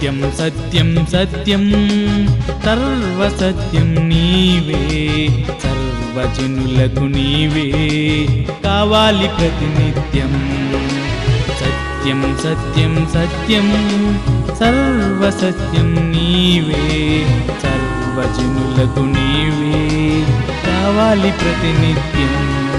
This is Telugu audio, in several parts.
సత్యం సత్యం సత్యం సర్వసత్యం నీవే సర్వజనులకు నీవే కావాలి ప్రతినిత్యం సత్యం సత్యం సత్యం సర్వసత్యం నీవే సర్వజనులకు నీవే కావాలి ప్రతినిత్యం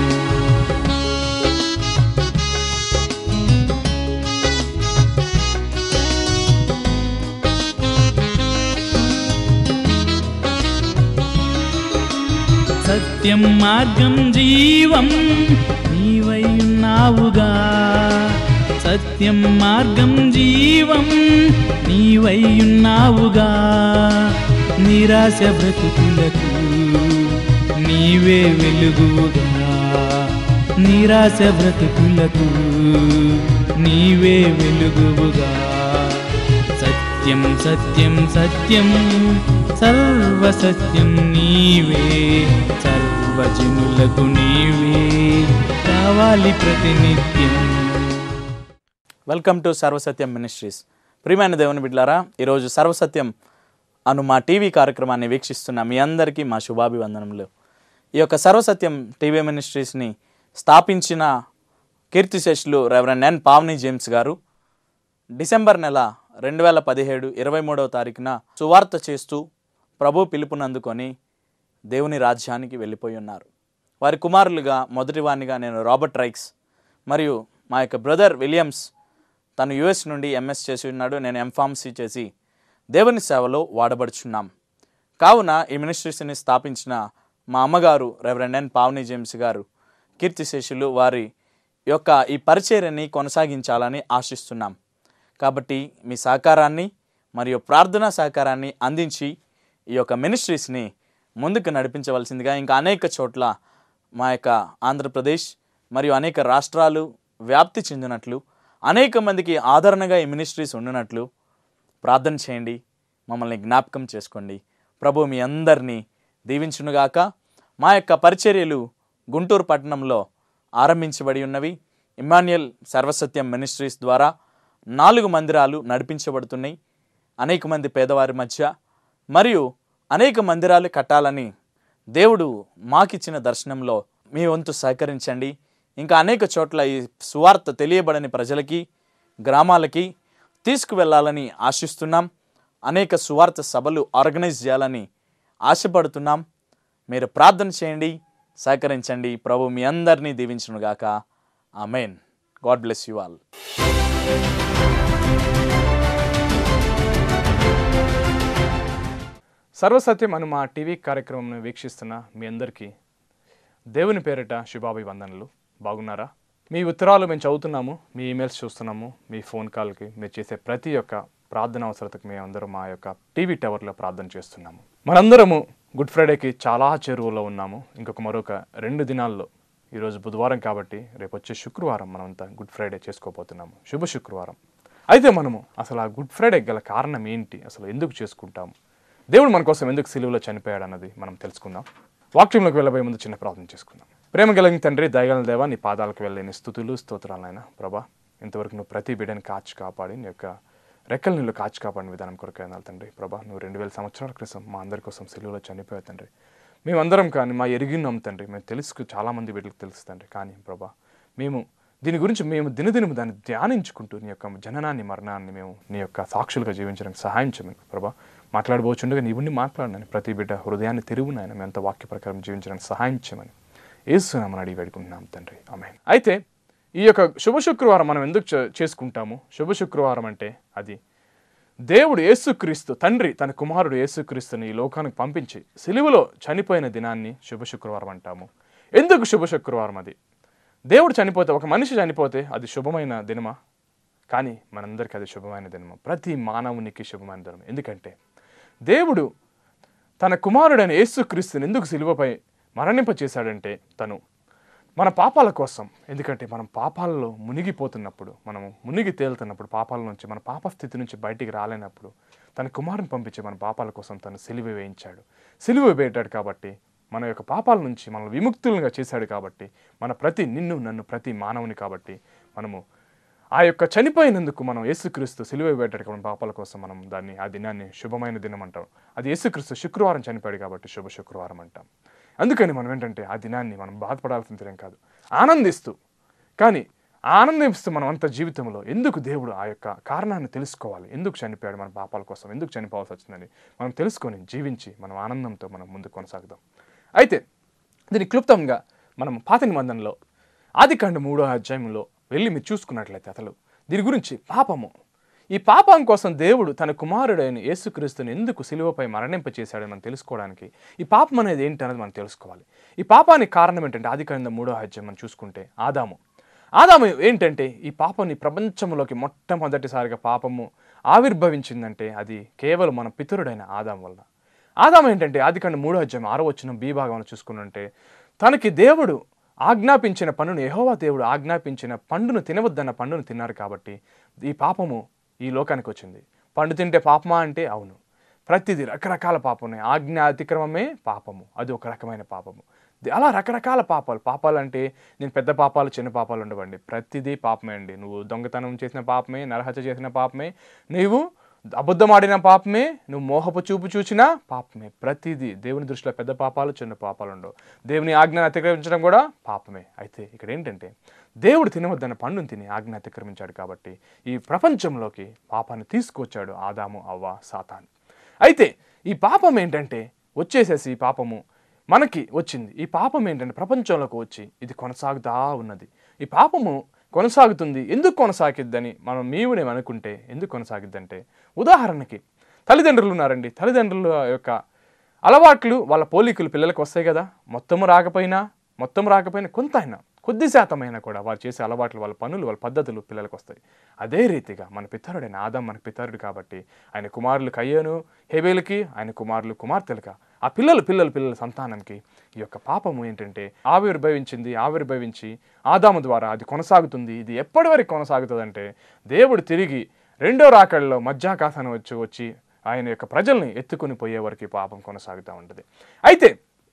సత్యం మార్గం జీవం నీవై ఉన్నావుగా సత్యం మార్గం జీవం నీవై ఉన్నావుగా నిరాశ బ్రతుకులకు నీవే వెలుగుగా నిరాశ బ్రతుకులకు నీవే వెలుగుగా సత్యం సత్యం సత్యం సర్వసత్యం నీవే సర్వజనులకు నీవే కావాలి ప్రతినిత్యం వెల్కమ్ టు సర్వసత్యం మినిస్ట్రీస్ ప్రియమైన దేవుని బిడ్లారా ఈరోజు సర్వసత్యం అను మా టీవీ కార్యక్రమాన్ని వీక్షిస్తున్న మీ అందరికీ మా శుభాభివందనములు ఈ యొక్క సర్వసత్యం టీవీ మినిస్ట్రీస్ని స్థాపించిన కీర్తిశేషులు రెవరెండ్ ఎన్ పావని జేమ్స్ గారు డిసెంబర్ నెల రెండు వేల పదిహేడు ఇరవై మూడవ తారీఖున సువార్త చేస్తూ ప్రభు పిలుపునందుకొని దేవుని రాజ్యానికి వెళ్ళిపోయి ఉన్నారు వారి కుమారులుగా మొదటివానిగా నేను రాబర్ట్ రైక్స్ మరియు మా యొక్క బ్రదర్ విలియమ్స్ తను యుఎస్ నుండి ఎంఎస్ చేసి ఉన్నాడు నేను ఎంఫార్మసీ చేసి దేవుని సేవలో వాడబడుచున్నాం కావున ఈ మినిస్ట్రీస్ని స్థాపించిన మా అమ్మగారు రెవరెండ్ ఎన్ పావని జేమ్స్ గారు కీర్తిశేషులు వారి యొక్క ఈ పరిచర్యని కొనసాగించాలని ఆశిస్తున్నాం కాబట్టి మీ సహకారాన్ని మరియు ప్రార్థనా సహకారాన్ని అందించి ఈ యొక్క మినిస్ట్రీస్ని ముందుకు నడిపించవలసిందిగా ఇంకా అనేక చోట్ల మా యొక్క ఆంధ్రప్రదేశ్ మరియు అనేక రాష్ట్రాలు వ్యాప్తి చెందినట్లు అనేక మందికి ఆదరణగా ఈ మినిస్ట్రీస్ ఉండినట్లు ప్రార్థన చేయండి మమ్మల్ని జ్ఞాపకం చేసుకోండి ప్రభు మీ అందరినీ దీవించునుగాక మా యొక్క పరిచర్యలు గుంటూరు పట్టణంలో ఆరంభించబడి ఉన్నవి ఇమాన్యుయల్ సర్వసత్యం మినిస్ట్రీస్ ద్వారా నాలుగు మందిరాలు నడిపించబడుతున్నాయి అనేక మంది పేదవారి మధ్య మరియు అనేక మందిరాలు కట్టాలని దేవుడు మాకిచ్చిన దర్శనంలో మీ వంతు సహకరించండి ఇంకా అనేక చోట్ల ఈ సువార్త తెలియబడని ప్రజలకి గ్రామాలకి తీసుకువెళ్ళాలని ఆశిస్తున్నాం అనేక సువార్త సభలు ఆర్గనైజ్ చేయాలని ఆశపడుతున్నాం మీరు ప్రార్థన చేయండి సహకరించండి ప్రభు మీ అందరినీ దీవించునుగాక amen God bless you all సర్వసత్యం అను మా టీవీ కార్యక్రమంను వీక్షిస్తున్న మీ అందరికీ దేవుని పేరిట శుభాభివందనలు బాగున్నారా మీ ఉత్తరాలు మేము చదువుతున్నాము మీ ఈమెయిల్స్ చూస్తున్నాము మీ ఫోన్ కాల్కి మీరు చేసే ప్రతి ఒక్క ప్రార్థన అవసరతకు మేము అందరం మా యొక్క టీవీ టవర్లో ప్రార్థన చేస్తున్నాము మనందరము గుడ్ ఫ్రైడేకి చాలా చెరువులో ఉన్నాము ఇంకొక మరొక రెండు దినాల్లో ఈరోజు బుధవారం కాబట్టి రేపు వచ్చే శుక్రవారం మనమంతా గుడ్ ఫ్రైడే చేసుకోబోతున్నాము శుభ శుక్రవారం అయితే మనము అసలు ఆ గుడ్ ఫ్రైడే గల కారణం ఏంటి అసలు ఎందుకు చేసుకుంటాము దేవుడు మన కోసం ఎందుకు సిలువలో చనిపోయాడు అన్నది మనం తెలుసుకుందాం వాక్యంలోకి వెళ్ళబోయే ముందు చిన్న ప్రార్థన చేసుకుందాం ప్రేమ కలిగిన తండ్రి దయగల దేవా నీ పాదాలకు వెళ్ళని స్థుతులు స్తోత్రాలైనా ప్రభా ఇంతవరకు నువ్వు ప్రతి బిడ్డని కాచి కాపాడి నీ యొక్క రెక్కల నీళ్ళు కాచి కాపాడిన విధానం కొరకు అయినా తండ్రి ప్రభా నువ్వు రెండు వేల సంవత్సరాల క్రితం మా అందరి కోసం సిలువలో చనిపోయావు తండ్రి మేమందరం కానీ మా ఎరిగినాం తండ్రి మేము తెలుసు చాలామంది బిడ్డలకు తెలుసు తండ్రి కానీ ప్రభా మేము దీని గురించి మేము దినదినము దాన్ని ధ్యానించుకుంటూ నీ యొక్క జననాన్ని మరణాన్ని మేము నీ యొక్క సాక్షులుగా జీవించడానికి సహాయం చేయమని ప్రభా మాట్లాడబోచుండగా నీ ఉండి మాట్లాడినాను ప్రతి బిడ్డ హృదయాన్ని తిరుగునాయన మేము ఎంత వాక్య ప్రకారం జీవించడానికి సహాయం చేయమని ఏసునామని అడిగి వేడుకుంటున్నాం తండ్రి ఆమె అయితే ఈ యొక్క శుభ శుక్రవారం మనం ఎందుకు చే- చేసుకుంటాము శుభ శుక్రవారం అంటే అది దేవుడు యేసుక్రీస్తు తండ్రి తన కుమారుడు యేసుక్రీస్తుని ఈ లోకానికి పంపించి సిలువలో చనిపోయిన దినాన్ని శుభ శుక్రవారం అంటాము ఎందుకు శుభ శుక్రవారం అది దేవుడు చనిపోతే ఒక మనిషి చనిపోతే అది శుభమైన దినమా కానీ మనందరికీ అది శుభమైన దినము ప్రతి మానవునికి శుభమైన దినం ఎందుకంటే దేవుడు తన కుమారుడైన యేసుక్రీస్తుని ఎందుకు సిలువపై మరణింప చేశాడంటే తను మన పాపాల కోసం ఎందుకంటే మనం పాపాలలో మునిగిపోతున్నప్పుడు మనము మునిగి తేలుతున్నప్పుడు పాపాల నుంచి మన పాప స్థితి నుంచి బయటికి రాలేనప్పుడు తన కుమారుని పంపించి మన పాపాల కోసం తను సిలువ వేయించాడు సిలువ వేయటాడు కాబట్టి మన యొక్క పాపాల నుంచి మనం విముక్తులుగా చేశాడు కాబట్టి మన ప్రతి నిన్ను నన్ను ప్రతి మానవుని కాబట్టి మనము ఆ యొక్క చనిపోయినందుకు మనం యేసుక్రీస్తు సిలువ వేయబడ్డాడు మన పాపాల కోసం మనం దాన్ని ఆ దినాన్ని శుభమైన దినం అంటాం అది యేసుక్రీస్తు శుక్రవారం చనిపోయాడు కాబట్టి శుభ శుక్రవారం అంటాం అందుకని మనం ఏంటంటే ఆ దినాన్ని మనం బాధపడాల్సిన దినం కాదు ఆనందిస్తూ కానీ ఆనందిస్తూ మనం అంత జీవితంలో ఎందుకు దేవుడు ఆ యొక్క కారణాన్ని తెలుసుకోవాలి ఎందుకు చనిపోయాడు మన పాపాల కోసం ఎందుకు చనిపోవాల్సి వచ్చిందని మనం తెలుసుకొని జీవించి మనం ఆనందంతో మనం ముందుకు కొనసాగుదాం అయితే దీని క్లుప్తంగా మనం పాత నిబంధనలో ఆదికాండ మూడో అధ్యాయంలో వెళ్ళి మీరు చూసుకున్నట్లయితే అసలు దీని గురించి పాపము ఈ పాపం కోసం దేవుడు తన కుమారుడైన యేసుక్రీస్తుని ఎందుకు సిలువపై మరణింప చేశాడని మనం తెలుసుకోవడానికి ఈ పాపం అనేది ఏంటి అనేది మనం తెలుసుకోవాలి ఈ పాపానికి కారణం ఏంటంటే ఆదికాండ మూడో అధ్యాయం మనం చూసుకుంటే ఆదాము ఆదాము ఏంటంటే ఈ పాపని ప్రపంచంలోకి మొట్టమొదటిసారిగా పాపము ఆవిర్భవించిందంటే అది కేవలం మన పితరుడైన ఆదాం వల్ల ఆదాం ఏంటంటే ఆదికాండ మూడో అధ్యాయం ఆరో వచ్చిన బి భాగంలో చూసుకున్నంటే తనకి దేవుడు ఆజ్ఞాపించిన పండును యెహోవా దేవుడు ఆజ్ఞాపించిన పండును తినవద్దన్న పండును తిన్నారు కాబట్టి ఈ పాపము ఈ లోకానికి వచ్చింది పండు తింటే పాపమా అంటే అవును ప్రతిదీ రకరకాల పాపం ఉన్నాయి ఆజ్ఞ అతిక్రమమే పాపము అది ఒక రకమైన పాపము ది- అలా రకరకాల పాపాలు పాపాలు అంటే నేను పెద్ద పాపాలు చిన్న పాపాలు ఉండవండి ప్రతిదీ పాపమే అండి నువ్వు దొంగతనం చేసిన పాపమే నరహత్య చేసిన పాపమే నీవు అబద్ధం ఆడిన పాపమే నువ్వు మోహపు చూపు చూసినా పాపమే ప్రతిదీ దేవుని దృష్టిలో పెద్ద పాపాలు చిన్న పాపాలు ఉండవు దేవుని ఆజ్ఞను అతిక్రమించడం కూడా పాపమే అయితే ఇక్కడ ఏంటంటే దేవుడు తినవద్దన్న పండును తిని ఆజ్ఞ అతిక్రమించాడు కాబట్టి ఈ ప్రపంచంలోకి పాపాన్ని తీసుకొచ్చాడు ఆదాము అవ్వ సాతాను అయితే ఈ పాపం ఏంటంటే వచ్చేసేసి ఈ పాపము మనకి వచ్చింది ఈ పాపం ఏంటంటే ప్రపంచంలోకి వచ్చి ఇది కొనసాగుతా ఉన్నది ఈ పాపము కొనసాగుతుంది ఎందుకు కొనసాగిద్దని మనం మీవునే అనుకుంటే ఎందుకు కొనసాగిద్దంటే ఉదాహరణకి తల్లిదండ్రులు ఉన్నారండి తల్లిదండ్రుల యొక్క అలవాట్లు వాళ్ళ పోలికలు పిల్లలకు వస్తాయి కదా మొత్తము రాకపోయినా మొత్తం రాకపోయినా కొంత అయినా కొద్ది శాతమైనా కూడా వాళ్ళు చేసే అలవాట్లు వాళ్ళ పనులు వాళ్ళ పద్ధతులు పిల్లలకు వస్తాయి అదే రీతిగా మన పితరుడైన ఆదాం మన పితరుడు కాబట్టి ఆయన కుమారులు కయ్యను హేబేలుకి ఆయన కుమారులు కుమార్తెలుగా ఆ పిల్లలు పిల్లలు పిల్లల సంతానానికి ఈ యొక్క పాపము ఏంటంటే ఆవిర్భవించింది ఆవిర్భవించి ఆదాము ద్వారా అది కొనసాగుతుంది ఇది ఎప్పటి వరకు కొనసాగుతుందంటే దేవుడు తిరిగి రెండో రాకడలో మధ్యాకాశాన్ని వచ్చి వచ్చి ఆయన యొక్క ప్రజల్ని ఎత్తుకుని పోయే వరకు ఈ పాపం కొనసాగుతూ ఉంటుంది అయితే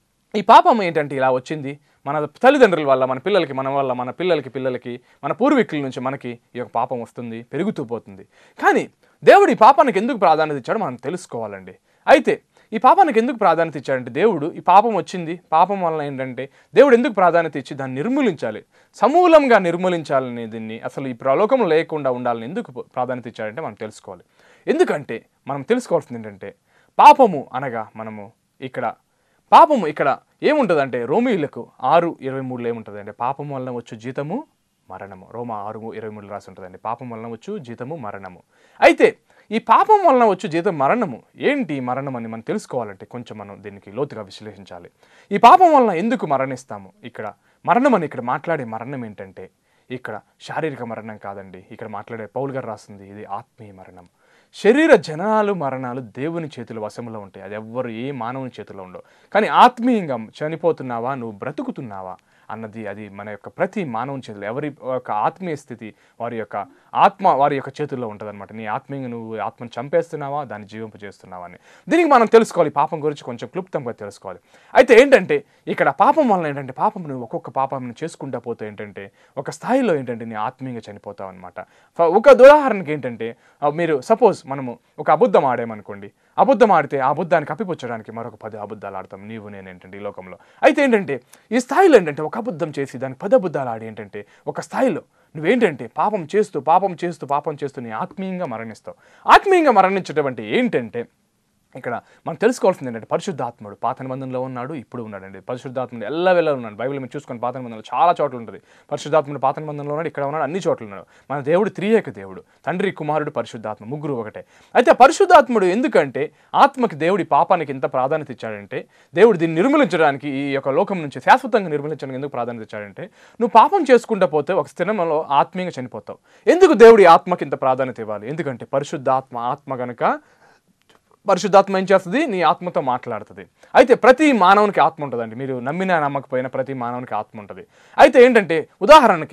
ఈ పాపం ఏంటంటే ఇలా వచ్చింది మన తల్లిదండ్రుల వల్ల మన పిల్లలకి మన వల్ల మన పిల్లలకి పిల్లలకి మన పూర్వీకుల నుంచి మనకి ఈ యొక్క పాపం వస్తుంది పెరుగుతూ పోతుంది కానీ దేవుడు ఈ పాపానికి ఎందుకు ప్రాధాన్యత ఇచ్చాడో మనం తెలుసుకోవాలండి అయితే ఈ పాపానికి ఎందుకు ప్రాధాన్యత ఇచ్చాడంటే దేవుడు ఈ పాపం వచ్చింది పాపం వలన ఏంటంటే దేవుడు ఎందుకు ప్రాధాన్యత ఇచ్చి దాన్ని నిర్మూలించాలి సమూలంగా నిర్మూలించాలని దీన్ని అసలు ఈ ప్రలోకం లేకుండా ఉండాలని ఎందుకు ప్రాధాన్యత ఇచ్చాడంటే మనం తెలుసుకోవాలి ఎందుకంటే మనం తెలుసుకోవాల్సింది ఏంటంటే పాపము అనగా మనము ఇక్కడ పాపము ఇక్కడ ఏముంటుందంటే రోమిలకు ఆరు ఇరవై మూడులో ఏముంటుందంటే పాపం వలన వచ్చు జీతము మరణము రోమ ఆరు ఇరవై మూడులో రాసి ఉంటుందండి పాపం వలన వచ్చు జీతము మరణము అయితే ఈ పాపం వలన వచ్చు జీతం మరణము ఏంటి ఈ మరణం అని మనం తెలుసుకోవాలంటే కొంచెం మనం దీనికి లోతుగా విశ్లేషించాలి ఈ పాపం వలన ఎందుకు మరణిస్తాము ఇక్కడ మరణం అని ఇక్కడ మాట్లాడే మరణం ఏంటంటే ఇక్కడ శారీరక మరణం కాదండి ఇక్కడ మాట్లాడే పౌల్ గారు రాస్తుంది ఇది ఆత్మీయ మరణం శరీర జనాలు మరణాలు దేవుని చేతుల వశంలో ఉంటాయి అది ఎవ్వరు ఏ మానవుని చేతిలో ఉండవు కానీ ఆత్మీయంగా చనిపోతున్నావా నువ్వు బ్రతుకుతున్నావా అన్నది అది మన యొక్క ప్రతి మానవుని చేతులు ఎవరి యొక్క ఆత్మీయ స్థితి వారి యొక్క ఆత్మ వారి యొక్క చేతుల్లో ఉంటుంది అనమాట నీ ఆత్మీయంగా నువ్వు ఆత్మను చంపేస్తున్నావా దాన్ని జీవింప చేస్తున్నావా అని దీనికి మనం తెలుసుకోవాలి పాపం గురించి కొంచెం క్లుప్తంగా తెలుసుకోవాలి అయితే ఏంటంటే ఇక్కడ పాపం వలన ఏంటంటే పాపం నువ్వు ఒక్కొక్క పాపం చేసుకుంటా పోతే ఏంటంటే ఒక స్థాయిలో ఏంటంటే నీ ఆత్మీయంగా చనిపోతావు అనమాట ఒక ఉదాహరణకి ఏంటంటే ఆ, మీరు సపోజ్ మనము ఒక అబద్ధం ఆడామనుకోండి అబద్ధం ఆడితే ఆ అబద్ధాన్ని కప్పిపుచ్చడానికి మరొక పది అబద్ధాలు ఆడతాం నీవు నేను ఏంటంటే ఈ లోకంలో అయితే ఏంటంటే ఈ స్థాయిలో ఏంటంటే ఒక అబద్ధం చేసి దానికి పది అబద్ధాలు ఆడి ఏంటంటే ఒక స్థాయిలో నువ్వేంటంటే పాపం చేస్తూ పాపం చేస్తూ పాపం చేస్తూ నీ ఆత్మీయంగా మరణిస్తావు ఆత్మీయంగా మరణించడం అంటే ఏంటంటే ఇక్కడ మనం తెలుసుకోవాల్సింది ఏంటంటే పరిశుద్ధాత్ముడు పాత నిబంధనలో ఉన్నాడు ఇప్పుడు ఉన్నాడండి పరిశుద్ధాత్ముడు ఎల్ల వెళ్ళ ఉన్నాడు బైబిల్ మీరు చూసుకొని పాత నిబంధనలో చాలా చోట్ల ఉంటుంది పరిశుద్ధాత్ముడు పాత నిబంధనలో ఉన్నాడు ఇక్కడ ఉన్నాడు అన్ని చోట్ల ఉన్నాడు మన దేవుడు త్రియేక దేవుడు తండ్రి కుమారుడు పరిశుద్ధాత్మ ముగ్గురు ఒకటే అయితే ఆ పరిశుద్ధాత్ముడు ఎందుకంటే ఆత్మకి దేవుడి పాపానికి ఎంత ప్రాధాన్యత ఇచ్చాడంటే దేవుడు దీన్ని నిర్మూలించడానికి ఈ యొక్క లోకం నుంచి శాశ్వతంగా నిర్మూలించడానికి ఎందుకు ప్రాధాన్యత ఇచ్చాడంటే నువ్వు పాపం చేసుకుంటా పోతే ఒక స్థిరంలో ఆత్మీయంగా చనిపోతావు ఎందుకు దేవుడి ఆత్మకి ఇంత ప్రాధాన్యత ఇవ్వాలి ఎందుకంటే పరిశుద్ధాత్మ ఆత్మ గనుక పరిశుద్ధాత్మ ఏం చేస్తుంది నీ ఆత్మతో మాట్లాడుతుంది అయితే ప్రతి మానవునికి ఆత్మ ఉంటుందండి మీరు నమ్మినా నమ్మకపోయినా ప్రతి మానవునికి ఆత్మ ఉంటుంది అయితే ఏంటంటే ఉదాహరణకి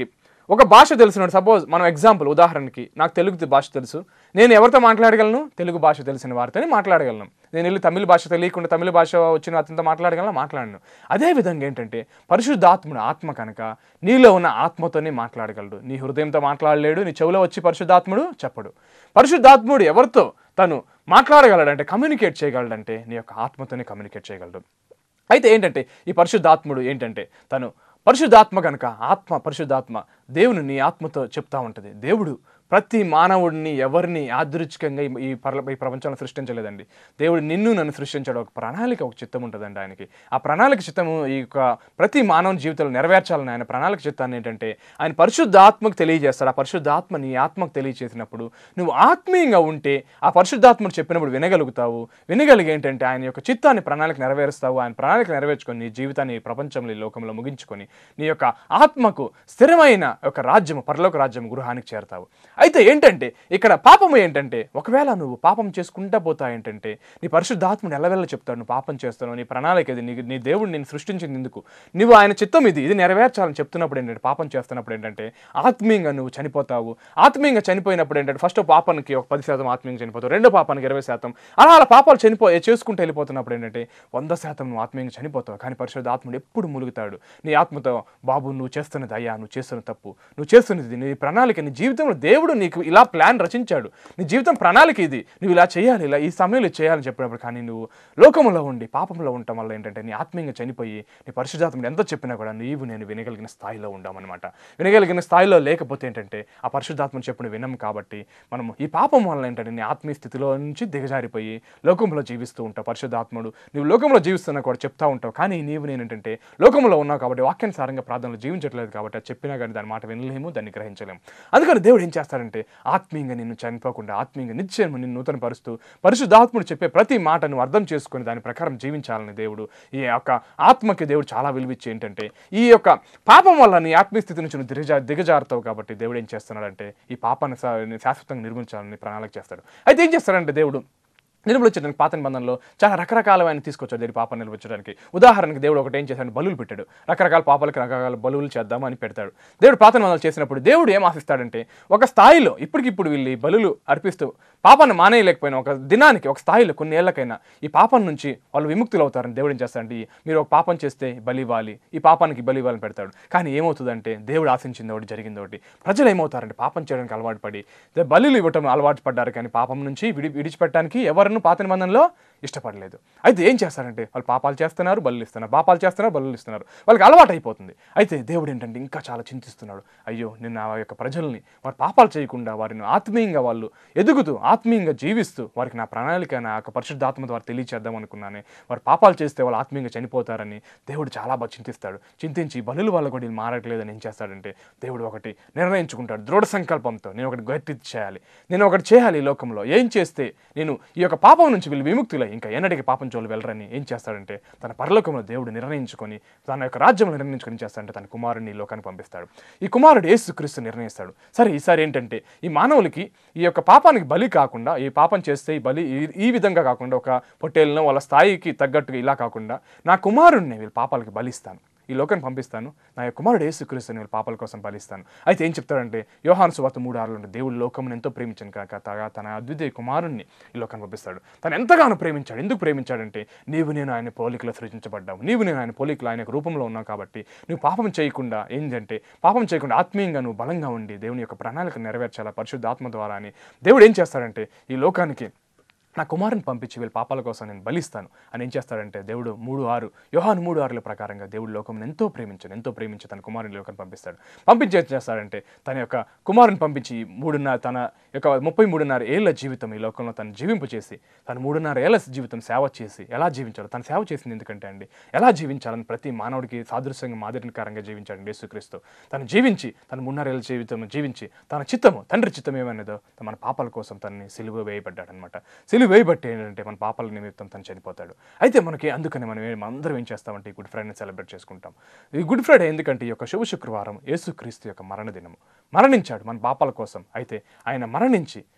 ఒక భాష తెలిసినాడు సపోజ్ మనం ఎగ్జాంపుల్ ఉదాహరణకి నాకు తెలుగు భాష తెలుసు నేను ఎవరితో మాట్లాడగలను తెలుగు భాష తెలిసిన వారితోనే మాట్లాడగలను నేను వెళ్ళి తమిళ భాష తెలియకుండా తమిళ భాష వచ్చిన అతనితో మాట్లాడగలను మాట్లాడను అదే విధంగా ఏంటంటే పరిశుద్ధాత్ముడు ఆత్మ కనుక నీలో ఉన్న ఆత్మతోనే మాట్లాడగలడు నీ హృదయంతో మాట్లాడలేడు నీ చెవిలో వచ్చి పరిశుద్ధాత్ముడు చెప్పడు పరిశుద్ధాత్ముడు ఎవరితో తను మాట్లాడగలడంటే కమ్యూనికేట్ చేయగలడంటే నీ యొక్క ఆత్మతోనే కమ్యూనికేట్ చేయగలడు అయితే ఏంటంటే ఈ పరిశుద్ధాత్ముడు ఏంటంటే తను పరిశుద్ధాత్మ కనుక ఆత్మ పరిశుద్ధాత్మ దేవుని నీ ఆత్మతో చెప్తా ఉంటుంది దేవుడు ప్రతి మానవుడిని ఎవరిని యాదృచ్ఛికంగా ఈ- ఈ పర్ల ఈ ప్రపంచంలో సృష్టించలేదండి దేవుడు నిన్ను నన్ను సృష్టించాడు ఒక ప్రణాళిక ఒక చిత్తం ఉంటుందండి ఆయనకి ఆ ప్రణాళిక చిత్తము ఈ యొక్క ప్రతి మానవుని జీవితంలో నెరవేర్చాలని ఆయన ప్రణాళిక చిత్తాన్ని ఏంటంటే ఆయన పరిశుద్ధ ఆత్మకు తెలియజేస్తాడు ఆ పరిశుద్ధాత్మ నీ ఆత్మకు తెలియజేసినప్పుడు నువ్వు ఆత్మీయంగా ఉంటే ఆ పరిశుద్ధాత్మను చెప్పినప్పుడు వినగలుగుతావు వినగలిగి ఏంటంటే ఆయన యొక్క చిత్తాన్ని ప్రణాళిక నెరవేరుస్తావు ఆయన ప్రణాళిక నెరవేర్చుకొని నీ జీవితాన్ని ఈ ప్రపంచంలో ఈ లోకంలో ముగించుకొని నీ యొక్క ఆత్మకు స్థిరమైన ఒక రాజ్యము పరలోక రాజ్యం గృహానికి చేరతావు అయితే ఏంటంటే ఇక్కడ పాపము ఏంటంటే ఒకవేళ నువ్వు పాపం చేసుకుంటా పోతా ఏంటంటే నీ పరిశుద్ధాత్ముడు ఎల్లవెల్ల చెప్తాడు నువ్వు పాపం చేస్తున్నావు నీ ప్రణాళిక ఇది నీ నీ దేవుడు నేను సృష్టించింది ఎందుకు నువ్వు ఆయన చిత్తం ఇది ఇది నెరవేర్చాలని చెప్తున్నప్పుడు ఏంటంటే పాపం చేస్తున్నప్పుడు ఏంటంటే ఆత్మీయంగా నువ్వు చనిపోతావు ఆత్మీయంగా చనిపోయినప్పుడు ఏంటంటే ఫస్ట్ పాపానికి ఒక పది శాతం ఆత్మీయంగా చనిపోతావు రెండో పాపానికి ఇరవై శాతం అలా అలా పాపాలు చనిపో చేసుకుంటూ వెళ్ళిపోతున్నప్పుడు ఏంటంటే వంద శాతం నువ్వు ఆత్మీయంగా చనిపోతావు కానీ పరిశుద్ధ ఆత్ముడు ఎప్పుడు ములుగుతాడు నీ ఆత్మతో బాబు నువ్వు చేస్తున్నది అయ్యా నువ్వు చేస్తున్న తప్పు నువ్వు చేస్తున్నది నీ ప్రణాళిక నీ జీవితంలో దేవుడు నీకు ఇలా ప్లాన్ రచించాడు నీ జీవితం ప్రణాళిక ఇది నువ్వు ఇలా చేయాలి ఇలా ఈ సమయంలో చేయాలని చెప్పినప్పుడు కానీ నువ్వు లోకంలో ఉండి పాపంలో ఉండటం వల్ల ఏంటంటే నీ ఆత్మీయంగా చనిపోయి నీ పరిశుద్ధాత్ముడు ఎంత చెప్పినా కూడా నీవు నేను వినగలిగిన స్థాయిలో ఉండామన్నమాట వినగలిగిన స్థాయిలో లేకపోతే ఏంటంటే ఆ పరిశుద్ధాత్మను చెప్పిన వినం కాబట్టి మనం ఈ పాపం వల్ల ఏంటంటే నీ ఆత్మీయ స్థితిలో నుంచి దిగజారిపోయి లోకంలో జీవిస్తూ ఉంటావు పరిశుద్ధాత్ముడు నువ్వు లోకంలో జీవిస్తున్నా కూడా చెప్తా ఉంటావు కానీ నీవు నేను ఏంటంటే లోకంలో ఉన్నావు కాబట్టి వాక్యానుసారంగా ప్రార్థనలు జీవించట్లేదు కాబట్టి అది చెప్పినా కానీ దాని మాట వినలేము దాన్ని గ్రహించలేము అందుకని దేవుడు ఏం చేస్తాడంటే ఆత్మీయంగా నిన్ను చనిపోకుండా ఆత్మీయంగా నిశ్చయం నిన్ను నూతన పరుస్తూ పరిశుద్ధాత్ముడు చెప్పే ప్రతి మాట నువ్వు అర్థం చేసుకొని దాని ప్రకారం జీవించాలని దేవుడు ఈ యొక్క ఆత్మకి దేవుడు చాలా విలువిచ్చి ఏంటంటే ఈ యొక్క పాపం వల్ల నీ ఆత్మీయ స్థితి నుంచి నువ్వు దిగజా దిగజారుతావు కాబట్టి దేవుడు ఏం చేస్తున్నాడంటే ఈ పాపాన్ని శా- శాశ్వతంగా నిర్మించాలని ప్రణాళిక చేస్తాడు అయితే ఏం చేస్తాడంటే దేవుడు నిర్మలించడానికి పాత నిబంధనలో చాలా రకరకాలమైన తీసుకొచ్చాడు దేవుడు పాపం నిర్మించడానికి ఉదాహరణకి దేవుడు ఒకటి ఏం చేశాడు బలులు పెట్టాడు రకరకాల పాపాలకి రకరకాల బలులు చేద్దామని పెడతాడు దేవుడు పాత నిబంధనలు చేసినప్పుడు దేవుడు ఏం ఆశిస్తాడంటే ఒక స్థాయిలో ఇప్పటికిప్పుడు వీళ్ళు ఈ బలులు అర్పిస్తూ పాపాన్ని మానేయలేకపోయినా ఒక దినానికి ఒక స్థాయిలో కొన్ని ఏళ్ళకైనా ఈ పాపం నుంచి వాళ్ళు విముక్తులు అవుతారని దేవుడు ఏం చేస్తాడంటే ఈ- మీరు ఒక పాపం చేస్తే బలి ఇవ్వాలి ఈ పాపానికి బలి ఇవ్వాలని పెడతాడు కానీ ఏమవుతుందంటే దేవుడు ఆశించింది ఒకటి జరిగింది ఒకటి ప్రజలు ఏమవుతారంటే పాపం చేయడానికి అలవాటు పడి దే- బలులు ఇవ్వటం అలవాటు పడ్డారు కానీ పాపం నుంచి విడి విడిచిపెట్టడానికి ఎవరిని పాత నిబంధనలో ఇష్టపడలేదు అయితే ఏం చేస్తారంటే వాళ్ళు పాపాలు చేస్తున్నారు బలులు ఇస్తున్నారు పాపాలు చేస్తున్నారు బలులు ఇస్తున్నారు వాళ్ళకి అలవాటు అయిపోతుంది అయితే దేవుడు ఏంటంటే ఇంకా చాలా చింతిస్తున్నాడు అయ్యో నేను ఆ యొక్క ప్రజల్ని వారు పాపాలు చేయకుండా వారిని ఆత్మీయంగా వాళ్ళు ఎదుగుతూ ఆత్మీయంగా జీవిస్తూ వారికి నా ప్రణాళిక నా యొక్క పరిశుద్ధాత్మ ద్వారా తెలియచేద్దాం అనుకున్నానే వారు పాపాలు చేస్తే వాళ్ళు ఆత్మీయంగా చనిపోతారని దేవుడు చాలా బాగా చింతిస్తాడు చింతించి బలులు వల్ల కూడా వీళ్ళు మారట్లేదని ఏం చేస్తాడంటే దేవుడు ఒకటి నిర్ణయించుకుంటాడు దృఢ సంకల్పంతో నేను ఒకటి గట్టి చేయాలి నేను ఒకటి చేయాలి ఈ లోకంలో ఏం చేస్తే నేను ఈ యొక్క పాపం నుంచి వీళ్ళు విముక్తులై ఇంకా ఎన్నటికి పాపం చోళ్ళు వెళ్ళరని ఏం చేస్తాడంటే తన పరలోకంలో దేవుడు నిర్ణయించుకొని తన యొక్క రాజ్యంలో నిర్ణయించుకొని ఏం చేస్తాడంటే తన కుమారుడిని ఈ లోకానికి పంపిస్తాడు ఈ కుమారుడు యేసుక్రీస్తు నిర్ణయిస్తాడు సరే ఈసారి ఏంటంటే ఈ మానవులకి ఈ యొక్క పాపానికి బలి కాకుండా ఈ పాపం చేస్తే ఈ బలి ఈ- ఈ విధంగా కాకుండా ఒక పొట్టేలను వాళ్ళ స్థాయికి తగ్గట్టుగా ఇలా కాకుండా నా కుమారుడిని వీళ్ళ పాపాలకి బలిస్తాను ఈ లోకాన్ని పంపిస్తాను నా యొక్క కుమారుడు యేసుక్రీస్తుని వీళ్ళ పాపాల కోసం బలిస్తాను అయితే ఏం చెప్తాడంటే యోహాను సువార్త మూడు ఆరులో ఉంటే దేవుడు లోకమును ఎంతో ప్రేమించాను కాక తగా తన అద్వితీయ కుమారుణ్ణి ఈ లోకాన్ని పంపిస్తాడు తను ఎంతగానో ప్రేమించాడు ఎందుకు ప్రేమించాడంటే నీవు నేను ఆయన పోలికలో సృజించబడ్డావు నీవు నేను ఆయన పోలికలో ఆయన యొక్క రూపంలో ఉన్నావు కాబట్టి నువ్వు పాపం చేయకుండా ఏంటంటే పాపం చేయకుండా ఆత్మీయంగా నువ్వు బలంగా ఉండి దేవుని యొక్క ప్రణాళిక నెరవేర్చాలా పరిశుద్ధ ఆత్మ ద్వారా అని దేవుడు ఏం చేస్తాడంటే ఈ లోకానికి నా కుమారుని పంపించి వీళ్ళ పాపాల కోసం నేను బలిస్తాను అని ఏం చేస్తాడంటే దేవుడు మూడు ఆరు యోహాను మూడు ఆరుల ప్రకారంగా దేవుడు లోకం ఎంతో ప్రేమించాను ఎంతో ప్రేమించి తన కుమారుని లోకాన్ని పంపిస్తాడు పంపించి ఏం చేస్తాడంటే తన యొక్క కుమారుని పంపించి మూడున్నర తన యొక్క ముప్పై మూడున్నర ఏళ్ళ జీవితం ఈ లోకంలో తను జీవింపు చేసి తను మూడున్నర ఏళ్ళ జీవితం సేవ చేసి ఎలా జీవించాలో తను సేవ చేసింది ఎందుకంటే అండి ఎలా జీవించాలని ప్రతి మానవుడికి సాదృశ్యంగా మాదిరికారంగా జీవించాడు యేసుక్రీస్తు తను జీవించి తన మూడున్నర ఏళ్ళ జీవితం జీవించి తన చిత్తము తండ్రి చిత్తం ఏమన్నదో మన పాపాల కోసం తనని సిలువ వేయబడ్డాడు అనమాట సిలువ వేయబట్టి ఏంటంటే మన పాపాల నిమిత్తం తను చనిపోతాడు అయితే మనకి అందుకని మనం ఏ- అందరం ఏం చేస్తామంటే ఈ గుడ్ ఫ్రైడే సెలబ్రేట్ చేసుకుంటాం ఈ గుడ్ ఫ్రైడే ఎందుకంటే ఈ యొక్క శుభ శుక్రవారం యేసుక్రీస్తు యొక్క మరణ దినము మరణించాడు మన పాపాల కోసం అయితే ఆయన మరణించి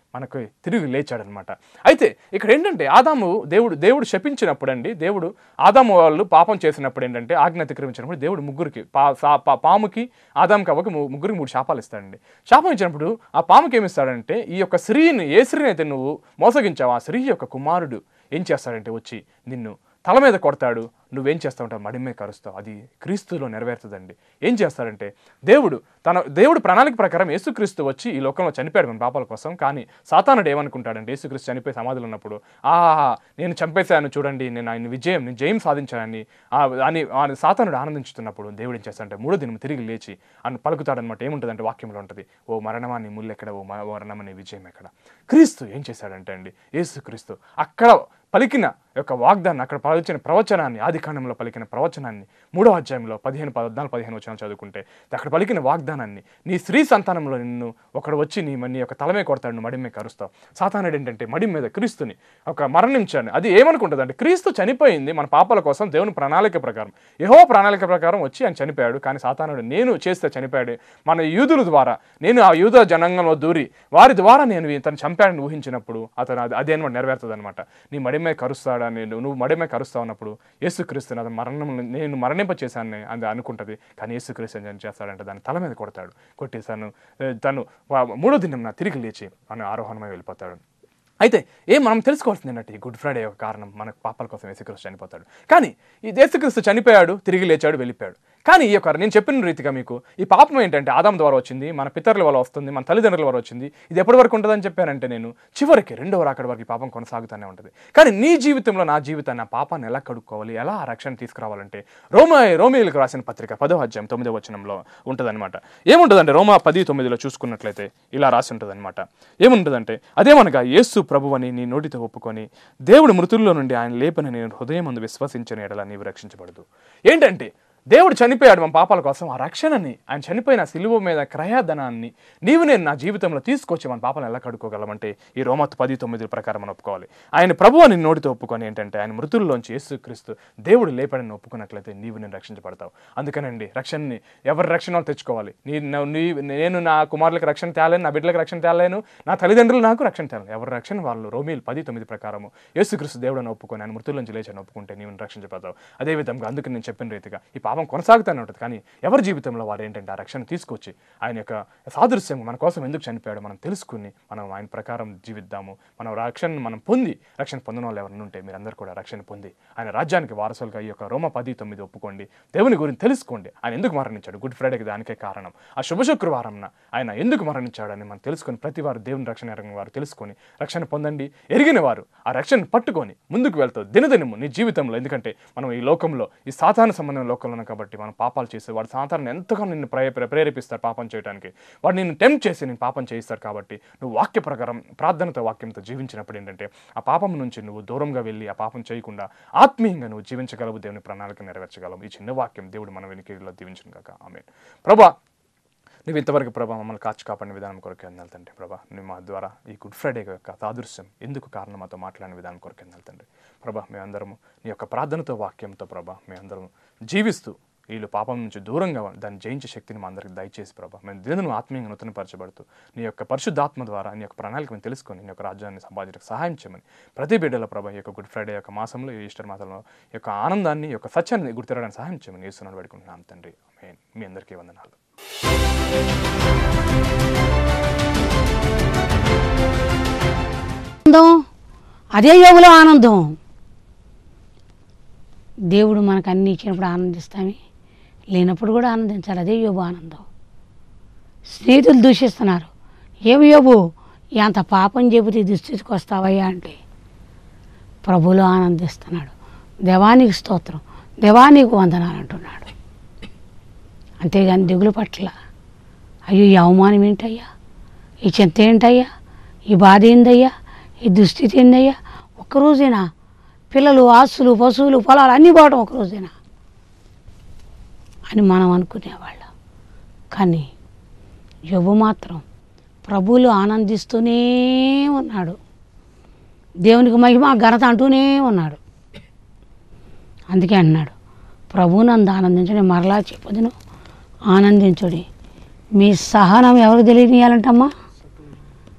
మనకు తిరిగి లేచాడనమాట అయితే ఇక్కడ ఏంటంటే ఆదాము దేవుడు దేవుడు శపించినప్పుడు అండి దేవుడు ఆదాము వాళ్ళు పాపం చేసినప్పుడు ఏంటంటే ఆజ్ఞ అతిక్రమించినప్పుడు దేవుడు ముగ్గురికి పా సా- పా- పాముకి ఆదాం కవ్వకి ము- ముగ్గురికి మూడు శాపాలు ఇస్తాడండి శాపం ఇచ్చినప్పుడు ఆ పాముకి ఏమి ఇస్తాడంటే ఈ యొక్క స్త్రీని ఏ స్త్రీని అయితే నువ్వు మోసగించావు ఆ స్త్రీ యొక్క కుమారుడు ఏం చేస్తాడంటే వచ్చి నిన్ను తల మీద కొడతాడు నువ్వేం చేస్తావు అంటే మడిమే కరుస్తావు అది క్రీస్తులో నెరవేరుతుందండి ఏం చేస్తాడంటే దేవుడు తన దేవుడు ప్రణాళిక ప్రకారం యేసుక్రీస్తు వచ్చి ఈ లోకంలో చనిపోయాడు మన పాపాల కోసం కానీ సాతానుడు ఏమనుకుంటాడంటే యేసుక్రీస్తు చనిపోయి సమాధులు ఉన్నప్పుడు ఆహా నేను చంపేశాను చూడండి నేను ఆయన విజయం నేను జయం సాధించానని ఆ అని ఆ సాతానుడు ఆనందించుతున్నప్పుడు దేవుడు ఏం చేస్తాడంటే మూడో దినం తిరిగి లేచి అని పలుకుతాడనమాట ఏముంటుందంటే వాక్యంలో ఉంటుంది ఓ మరణమా నీ ముళ్ళు ఎక్కడ ఓ మ- మరణమా నీ విజయం ఎక్కడ క్రీస్తు ఏం చేశాడంటే అండి యేసుక్రీస్తు అక్కడ పలికిన యొక్క వాగ్దాన్ని అక్కడ పలికిన ప్రవచనాన్ని ఆది కాండంలో పలికిన ప్రవచనాన్ని మూడో అధ్యాయంలో పదిహేను పద్నాలుగు పదిహేను వచనాలు చదువుకుంటే అక్కడ పలికిన వాగ్దానాన్ని నీ స్త్రీ సంతానంలో నిన్ను ఒకడు వచ్చి నీ నీ యొక్క తలమే కొడతాడు నువ్వు మడిమే కరుస్తావు సాతానుడు ఏంటంటే మడి మీద క్రీస్తుని ఒక మరణించాడు అది ఏమనుకుంటుంది అంటే క్రీస్తు చనిపోయింది మన పాపాల కోసం దేవుని ప్రణాళిక ప్రకారం యహో ప్రణాళిక ప్రకారం వచ్చి ఆయన చనిపోయాడు కానీ సాతానుడు నేను చేస్తే చనిపోయాడు మన యూదుల ద్వారా నేను ఆ యూద జనాంగంలో దూరి వారి ద్వారా నేను ఇతను చంపాడని ఊహించినప్పుడు అతను అది అదే అనమాట నెరవేరుతుంది అనమాట నీ మడిమే కరుస్తాడని నువ్వు నువ్వు మడిమే కరుస్తావు అన్నప్పుడు యేసుక్రీస్తుని అతను మరణం నేను మరణింప చేశాను అని అనుకుంటది కానీ యేసుక్రీస్తు ఏం చేస్తాడంటే దాన్ని తల మీద కొడతాడు కొట్టి తను తను వా- మూడో దినం నా తిరిగి లేచి మన ఆరోహణమై వెళ్ళిపోతాడు అయితే ఏం మనం తెలుసుకోవాల్సింది ఏంటంటే ఈ గుడ్ ఫ్రైడే యొక్క కారణం మన పాపాల కోసం యేసుక్రీస్తు చనిపోతాడు కానీ ఈ యేసుక్రీస్తు చనిపోయాడు తిరిగి లేచాడు వెళ్ళిపోయాడు కానీ ఈ యొక్క నేను చెప్పిన రీతిగా మీకు ఈ పాపం ఏంటంటే ఆదాం ద్వారా వచ్చింది మన పితరుల వల్ల వస్తుంది మన తల్లిదండ్రుల వల్ల వచ్చింది ఇది ఎప్పటి వరకు ఉంటుందని చెప్పానంటే నేను చివరికి రెండవ రాకడ వరకు ఈ పాపం కొనసాగుతూనే ఉంటుంది కానీ నీ జీవితంలో నా జీవితాన్ని ఆ పాపాన్ని ఎలా కడుక్కోవాలి ఎలా ఆ రక్షణ తీసుకురావాలంటే రోమా రోమిలకు రాసిన పత్రిక పదో అధ్యాయం తొమ్మిదో వచనంలో ఉంటుందన్నమాట ఏముంటుందంటే రోమా పది తొమ్మిదిలో చూసుకున్నట్లయితే ఇలా రాసి ఉంటుందన్నమాట ఏముంటుందంటే అదేమనగా యేసు ప్రభువని నీ నోటితో ఒప్పుకొని దేవుడు మృతుల్లో నుండి ఆయన లేపని నేను హృదయం ముందు విశ్వసించిన ఎడల నీవు రక్షించబడదు ఏంటంటే దేవుడు చనిపోయాడు మన పాపాల కోసం ఆ రక్షణని ఆయన చనిపోయిన సిలువ మీద క్రయాధనాన్ని నీవు నేను నా జీవితంలో తీసుకొచ్చి మన పాపాలను ఎలా కడుక్కోగలమంటే ఈ రోమత్ పది తొమ్మిది ప్రకారం మనం ఒప్పుకోవాలి ఆయన ప్రభు అని నోటితో ఒప్పుకొని ఏంటంటే ఆయన మృతుల్లోంచి యేసుక్రీస్తు దేవుడు లేపడని ఒప్పుకున్నట్లయితే నీవు నేను రక్షించబడతావు అందుకనండి రక్షణని ఎవరి రక్షణ వాళ్ళు తెచ్చుకోవాలి నీ నా- నీ- నేను నా కుమారులకు రక్షణ తేలేను నా బిడ్డలకు రక్షణ తేలేను నా తల్లిదండ్రులు నాకు రక్షణ తేలేను ఎవరి రక్షణ వాళ్ళు రోమిల్ పది తొమ్మిది ప్రకారము యేసుక్రీస్తు దేవుడని ఒప్పుకొని ఆయన మృతుల్లోంచి లేచని ఒప్పుకుంటే నీవు రక్షించబడతావు అదేవిధంగా అందుకు నేను చెప్పిన రీతిగా ఈ పాపం కొనసాగుతూనే ఉంటుంది కానీ ఎవరి జీవితంలో వాడు ఏంటంటే ఆ రక్షణ తీసుకొచ్చి ఆయన యొక్క సాదృశ్యం మన కోసం ఎందుకు చనిపోయాడో మనం తెలుసుకుని మనం ఆయన ప్రకారం జీవిద్దాము మనం రక్షణ మనం పొంది రక్షణ పొందిన వాళ్ళు ఎవరైనా ఉంటే మీరందరూ కూడా రక్షణ పొంది ఆయన రాజ్యానికి వారసులుగా ఈ యొక్క రోమ పది తొమ్మిది ఒప్పుకోండి దేవుని గురించి తెలుసుకోండి ఆయన ఎందుకు మరణించాడు గుడ్ ఫ్రైడేకి దానికే కారణం ఆ శుభ శుక్రవారంన ఆయన ఎందుకు మరణించాడని మనం తెలుసుకొని ప్రతి వారు దేవుని రక్షణ ఎరగిన వారు తెలుసుకొని రక్షణ పొందండి ఎరిగిన వారు ఆ రక్షణ పట్టుకొని ముందుకు వెళ్తూ దినదినము నీ జీవితంలో ఎందుకంటే మనం ఈ లోకంలో ఈ సాధారణ సంబంధం లోకంలో ఉన్నాం కాబట్టి మనం పాపాలు చేస్తే వాడు సాధారణ ఎంతగానో నిన్ను ప్రే ప్రే- ప్రేరేపిస్తారు పాపం చేయడానికి వాడు నిన్ను టెంప్ట్ చేసి నేను పాపం చేయిస్తారు కాబట్టి నువ్వు వాక్య ప్రకారం ప్రార్థనతో వాక్యంతో జీవించినప్పుడు ఏంటంటే ఆ పాపం నుంచి నువ్వు దూరంగా వెళ్ళి ఆ పాపం చేయకుండా ఆత్మీయంగా నువ్వు జీవించగలవు దేవుని ప్రణాళిక నెరవేర్చగలవు ఈ చిన్న వాక్యం దేవుడు మన వెనుకలో దీవించిన కాక ఆమె ప్రభా నువ్వు ఇంతవరకు ప్రభా మమ్మల్ని కాచి కాపాడిన విధానం కొరకు వెళ్తండి ప్రభా నువ్వు మా ద్వారా ఈ గుడ్ ఫ్రైడే యొక్క సాదృశ్యం ఎందుకు కారణం మాతో మాట్లాడిన విధానం కొరకు వెళ్తండి ప్రభా మేమందరము నీ యొక్క ప్రార్థనతో వాక్యంతో ప్రభా మేమందరం జీవిస్తూ వీళ్ళు పాపం నుంచి దూరంగా దాన్ని జయించే శక్తిని మా అందరికి దయచేసి ప్రభా మేము దినను ఆత్మీయంగా నూతనపరచబడుతూ నీ యొక్క పరిశుద్ధాత్మ ద్వారా నీ యొక్క ప్రణాళిక మేము తెలుసుకొని నీ యొక్క రాజ్యాన్ని సంపాదించడానికి సహాయం చేయమని ప్రతి బిడ్డల ప్రభా ఈ యొక్క గుడ్ ఫ్రైడే యొక్క మాసంలో ఈ ఈస్టర్ మాసంలో ఈ యొక్క ఆనందాన్ని ఈ యొక్క సత్యాన్ని గుర్తిరడానికి సహాయం చేయమని చేస్తున్నాడు పెడుకుంటున్నాం తండ్రి ఆమేన్. మీ అందరికీ వందనాలు ఆనందం అదే యోగులో ఆనందం దేవుడు మనకు అన్ని ఇచ్చినప్పుడు ఆనందిస్తామే లేనప్పుడు కూడా ఆనందించాలి అదే యోబు ఆనందం స్నేహితులు దూషిస్తున్నారు ఏమి యోబు ఎంత పాపం చెబితే ఈ దుస్థితికి వస్తావయ్యా అంటే ప్రభులో ఆనందిస్తున్నాడు దేవానికి స్తోత్రం దేవానికి వందనాలు అంటున్నాడు అంతేగాని దిగులు పట్ల అయ్యో ఈ అవమానం ఏంటయ్యా ఈ చింత ఏంటయ్యా ఈ బాధ ఏందయ్యా ఈ దుస్థితి ఏందయ్యా ఒక్కరోజేనా పిల్లలు ఆస్తులు పశువులు పొలాలు అన్నీ పోవడం ఒకరోజేనా అని మనం అనుకునేవాళ్ళం కానీ యువ మాత్రం ప్రభువులు ఆనందిస్తూనే ఉన్నాడు దేవునికి మహిమ ఘనత అంటూనే ఉన్నాడు అందుకే అన్నాడు ప్రభువునందు ఆనందించని మరలా చెప్పదును ఆనందించుడి మీ సహనం ఎవరికి తెలియనియాలంటమ్మా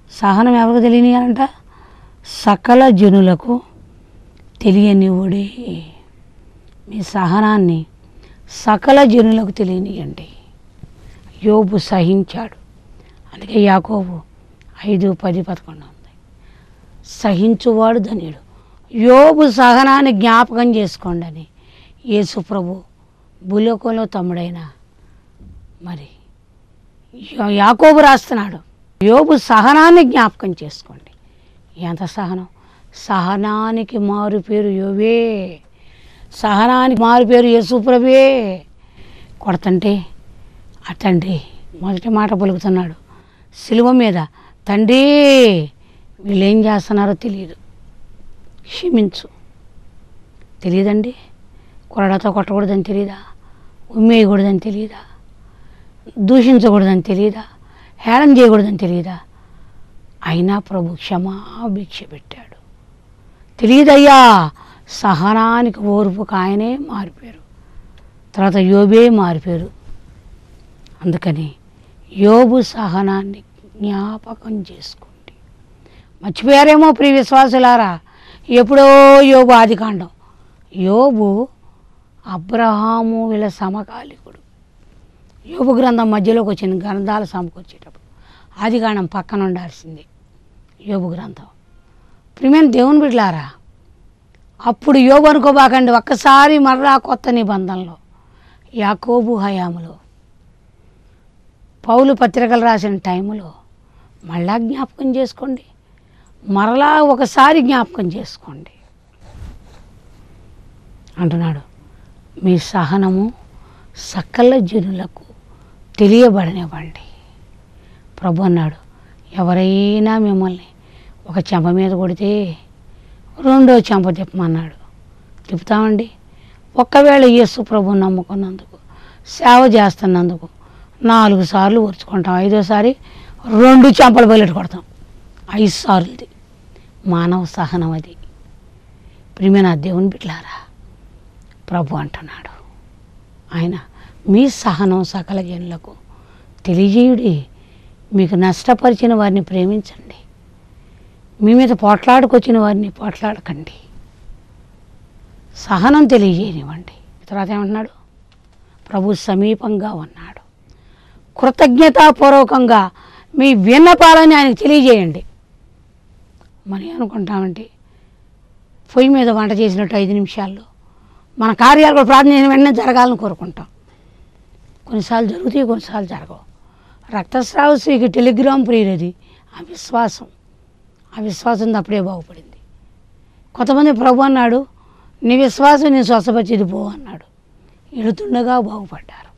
సహనం ఎవరికి తెలియనియాలంట సకల జనులకు తెలియనివుడే మీ సహనాన్ని సకల జనులకు తెలియనియండి యోబు సహించాడు అందుకే యాకోబు ఐదు పది పదకొండు ఉంది సహించువాడు ధన్యుడు యోబు సహనాన్ని జ్ఞాపకం చేసుకోండి అని యేసు ప్రభు భూలోకంలో తమ్ముడైన మరి యా- యాకోబు రాస్తున్నాడు యోబు సహనాన్ని జ్ఞాపకం చేసుకోండి ఎంత సహనం సహనానికి మారు పేరు యోవే సహనానికి మారు పేరు యేసుప్రభే కొడతంటే ఆ తండ్రి మొదటి మాట పలుకుతున్నాడు శిలువ మీద తండ్రి వీళ్ళు ఏం చేస్తున్నారో తెలియదు క్షమించు తెలియదండి కొరడాతో కొట్టకూడదని తెలియదా ఉమ్మేయకూడదని తెలియదా దూషించకూడదని తెలియదా హేళన చేయకూడదని తెలియదా అయినా ప్రభు క్షమా భిక్ష పెట్టాడు తెలియదయ్యా సహనానికి ఓర్పుకు ఆయనే మారిపోయారు తర్వాత యోబే మారిపోయారు అందుకని యోబు సహనాన్ని జ్ఞాపకం చేసుకోండి మర్చిపోయారేమో ప్రియ విశ్వాసులారా ఎప్పుడో యోబు ఆదికాండం యోబు అబ్రహాము వీళ్ళ సమకాలికుడు యోబు గ్రంథం మధ్యలోకి వచ్చింది గ్రంథాలు సమకూర్చేటప్పుడు ఆదికాండం పక్కన ఉండాల్సింది యోబు గ్రంథం ప్రియమైన దేవుని బిడ్లారా అప్పుడు యోబు అనుకోబాకండి ఒక్కసారి మరలా కొత్త నిబంధనలో యాకోబు హయాములో పౌలు పత్రికలు రాసిన టైంలో మళ్ళా జ్ఞాపకం చేసుకోండి మరలా ఒకసారి జ్ఞాపకం చేసుకోండి అంటున్నాడు మీ సహనము సకల జనులకు తెలియబడనివ్వండి ప్రభు అన్నాడు ఎవరైనా మిమ్మల్ని ఒక చెంప మీద కొడితే రెండో చెంప తిప్పమన్నాడు తిప్పుతామండి ఒక్కవేళ యేసు ప్రభు నమ్ముకున్నందుకు సేవ చేస్తున్నందుకు నాలుగు సార్లు ఓర్చుకుంటాం ఐదోసారి రెండు చెంపలు బయలు కొడతాం ఐదు సార్లుది మానవ సహనం అది ప్రియమైన దేవుని బిడ్లారా ప్రభు అంటున్నాడు ఆయన మీ సహనం సకల జనులకు తెలియజేయుడి మీకు నష్టపరిచిన వారిని ప్రేమించండి మీ మీద పోట్లాడుకొచ్చిన వారిని పోట్లాడకండి సహనం తెలియజేయనివ్వండి తర్వాత ఏమంటున్నాడు ప్రభు సమీపంగా ఉన్నాడు కృతజ్ఞతాపూర్వకంగా మీ విన్నపాలని ఆయనకు తెలియజేయండి మనం అనుకుంటామంటే పొయ్యి మీద వంట చేసినట్టు ఐదు నిమిషాల్లో మన కార్యాలు కూడా ప్రార్థన చేసిన వెంటనే జరగాలని కోరుకుంటాం కొన్నిసార్లు జరుగుతాయి కొన్నిసార్లు జరగవు రక్తస్రావశ్రీకి టెలిగ్రామ్ ప్రియులది ఆ విశ్వాసం ఆ విశ్వాసం అప్పుడే బాగుపడింది కొంతమంది ప్రభు అన్నాడు నీ విశ్వాసం నేను స్వస్థపరిచేది పో అన్నాడు ఎడుతుండగా బాగుపడ్డారు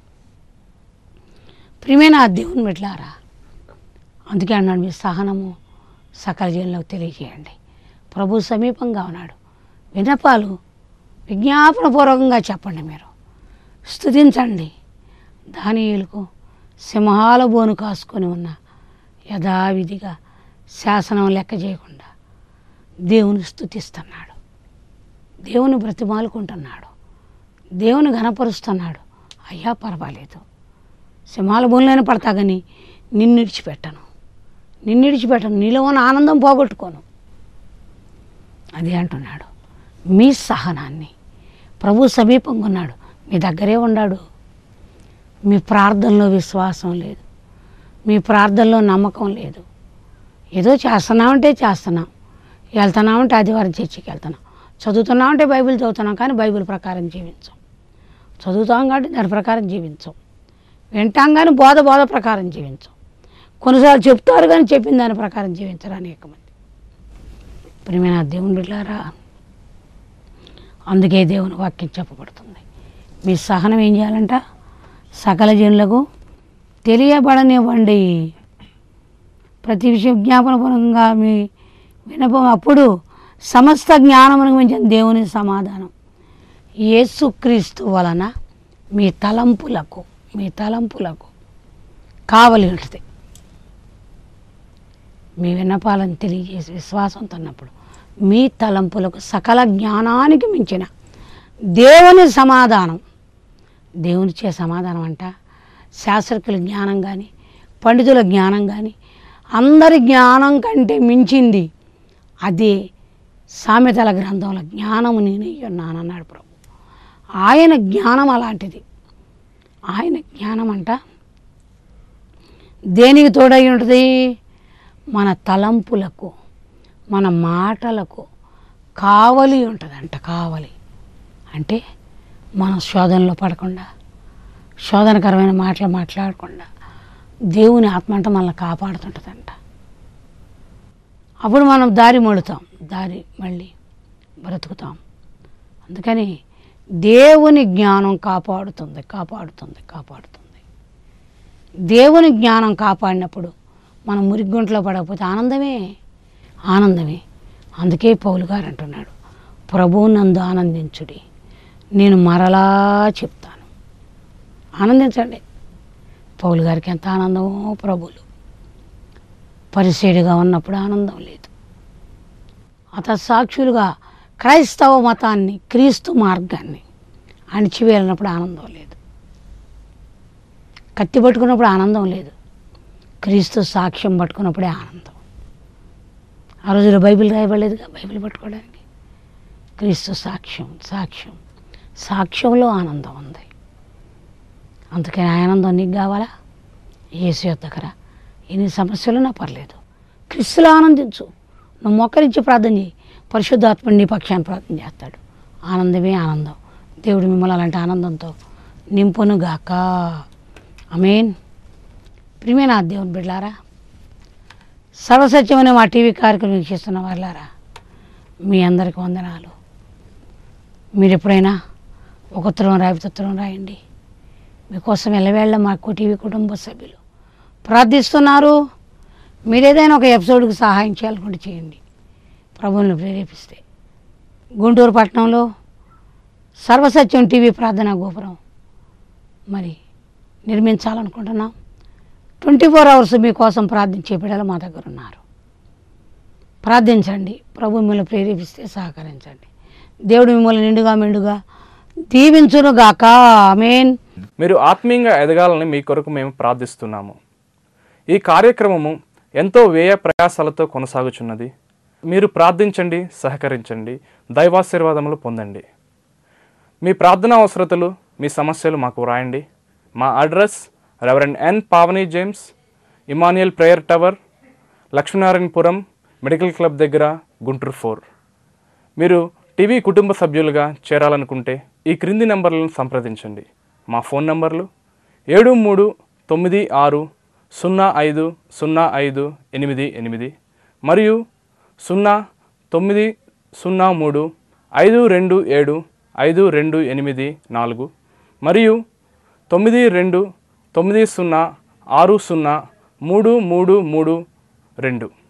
ప్రియమైన ఆ దేవుని మెట్లారా అందుకే అన్నాడు మీ సహనము సకల జీవనంలోకి తెలియజేయండి ప్రభు సమీపంగా ఉన్నాడు వినపాలు విజ్ఞాపనపూర్వకంగా చెప్పండి మీరు స్తుతించండి దానియులకు సింహాల బోను కాసుకొని ఉన్న యథావిధిగా శాసనం లెక్క చేయకుండా దేవుని స్తుతిస్తున్నాడు దేవుని బ్రతిమాలుకుంటున్నాడు దేవుని ఘనపరుస్తున్నాడు అయ్యా పర్వాలేదు సింహాల భూమిలోనే పడతా కానీ నిన్ను విడిచిపెట్టను నిన్ను విడిచిపెట్టను నీలో ఉన్న ఆనందం పోగొట్టుకోను అదే అంటున్నాడు మీ సహనాన్ని ప్రభు సమీపంగా ఉన్నాడు మీ దగ్గరే ఉన్నాడు మీ ప్రార్థనలో విశ్వాసం లేదు మీ ప్రార్థనలో నమ్మకం లేదు ఏదో చేస్తున్నామంటే చేస్తున్నాం వెళ్తున్నామంటే ఆదివారం చర్చికి వెళ్తున్నాం చదువుతున్నామంటే బైబిల్ చదువుతున్నాం కానీ బైబిల్ ప్రకారం జీవించాం చదువుతాం కాబట్టి దాని ప్రకారం జీవించాం వింటాం కానీ బోధ బోధ ప్రకారం జీవించాం కొన్నిసార్లు చెప్తారు కానీ చెప్పిన దాని ప్రకారం జీవించరు అనేక మంది ప్రియమైన దేవుని బిడ్డారా అందుకే దేవుని వాక్యం చెప్పబడుతుంది మీ సహనం ఏం చేయాలంట సకల జనులకు తెలియబడనివ్వండి ప్రతి విషయం జ్ఞాపనపూర్వకంగా మీ వినపం అప్పుడు సమస్త జ్ఞానమునకు మించిన దేవుని సమాధానం యేసుక్రీస్తు వలన మీ తలంపులకు మీ తలంపులకు కావలి ఉంటుంది మీ విన్నపాలను తెలియజేసి విశ్వాసంతో ఉన్నప్పుడు మీ తలంపులకు సకల జ్ఞానానికి మించిన దేవుని సమాధానం దేవునిచ్చే సమాధానం అంట శాస్త్రకుల జ్ఞానం కానీ పండితుల జ్ఞానం కానీ అందరి జ్ఞానం కంటే మించింది అదే సామెతల గ్రంథంలో జ్ఞానము నేనే ఉన్నానన్నాడు ప్రభు ఆయన జ్ఞానం అలాంటిది ఆయన జ్ఞానం అంట దేనికి తోడై ఉంటుంది మన తలంపులకు మన మాటలకు కావలి ఉంటుందంట కావలి అంటే మనం శోధనలో పడకుండా శోధనకరమైన మాటలు మాట్లాడకుండా దేవుని ఆత్మ అంట మనల్ని కాపాడుతుంటుందంట అప్పుడు మనం దారి మడుతాం దారి మళ్ళీ బ్రతుకుతాం అందుకని దేవుని జ్ఞానం కాపాడుతుంది కాపాడుతుంది కాపాడుతుంది దేవుని జ్ఞానం కాపాడినప్పుడు మనం మురిగుంట్లో పడకపోతే ఆనందమే ఆనందమే అందుకే పౌలు గారు అంటున్నాడు ప్రభువు నందు ఆనందించుడి నేను మరలా చెప్తాను ఆనందించండి పౌలు గారికి ఎంత ఆనందమో ప్రభులు పరిసేడుగా ఉన్నప్పుడు ఆనందం లేదు అత సాక్షులుగా క్రైస్తవ మతాన్ని క్రీస్తు మార్గాన్ని అణిచివేలినప్పుడు ఆనందం లేదు కత్తి పట్టుకున్నప్పుడు ఆనందం లేదు క్రీస్తు సాక్ష్యం పట్టుకున్నప్పుడే ఆనందం ఆ రోజుల్లో బైబిల్ రాయబడలేదుగా బైబిల్ పట్టుకోవడానికి క్రీస్తు సాక్ష్యం సాక్ష్యం సాక్ష్యంలో ఆనందం ఉంది అందుకని ఆ ఆనందం నీకు కావాలా ఏసు దగ్గర ఎన్ని సమస్యలున్నా పర్లేదు క్రీస్తులో ఆనందించు నువ్వు మొక్కరించి ప్రార్థన చేయి పరిశుద్ధాత్ముడు నీ పక్షాన్ని ప్రార్థన చేస్తాడు ఆనందమే ఆనందం దేవుడు మిమ్మల్ని అలాంటి ఆనందంతో నింపును గాక అమేన్ ప్రియమైన దేవుని బిడ్డారా సర్వసత్యమైన మా టీవీ కార్యక్రమం వీక్షిస్తున్న వాళ్ళారా మీ అందరికి వందనాలు మీరు ఎప్పుడైనా ఒక ఉత్తరం రాయితే ఉత్తరం రాయండి మీకోసం ఎల్లవేళ్ళ మా టీవీ కుటుంబ సభ్యులు ప్రార్థిస్తున్నారు మీరు ఏదైనా ఒక ఎపిసోడ్కి సహాయం చేయాలనుకుంటే చేయండి ప్రభువుని ప్రేరేపిస్తే గుంటూరు పట్టణంలో సర్వసత్యం టీవీ ప్రార్థనా గోపురం మరి నిర్మించాలనుకుంటున్నాం ట్వంటీ ఫోర్ అవర్స్ మీకోసం ప్రార్థించే బిడ్డలు మా దగ్గర ఉన్నారు ప్రార్థించండి ప్రభు మిమ్మల్ని ప్రేరేపిస్తే సహకరించండి దేవుడు మిమ్మల్ని నిండుగా మెండుగా దీవించును గాక ఆమేన్ మీరు ఆత్మీయంగా ఎదగాలని మీ కొరకు మేము ప్రార్థిస్తున్నాము ఈ కార్యక్రమము ఎంతో వ్యయ ప్రయాసాలతో కొనసాగుచున్నది మీరు ప్రార్థించండి సహకరించండి దైవాశీర్వాదములు పొందండి మీ ప్రార్థన అవసరతలు మీ సమస్యలు మాకు వ్రాయండి మా address reverend N Pavani James Emmanuel prayer tower Lakshminarayanapuram medical club దగ్గర గుంటూరు ఫోర్ మీరు టీవీ కుటుంబ సభ్యులుగా చేరాలనుకుంటే ఈ క్రింది నంబర్లను సంప్రదించండి మా ఫోన్ నంబర్లు ఏడు మూడు తొమ్మిది ఆరు సున్నా ఐదు సున్నా ఐదు ఎనిమిది ఎనిమిది మరియు సున్నా తొమ్మిది సున్నా మూడు ఐదు రెండు ఏడు ఐదు రెండు ఎనిమిది నాలుగు మరియు తొమ్మిది రెండు తొమ్మిది సున్నా ఆరు సున్నా మూడు మూడు మూడు రెండు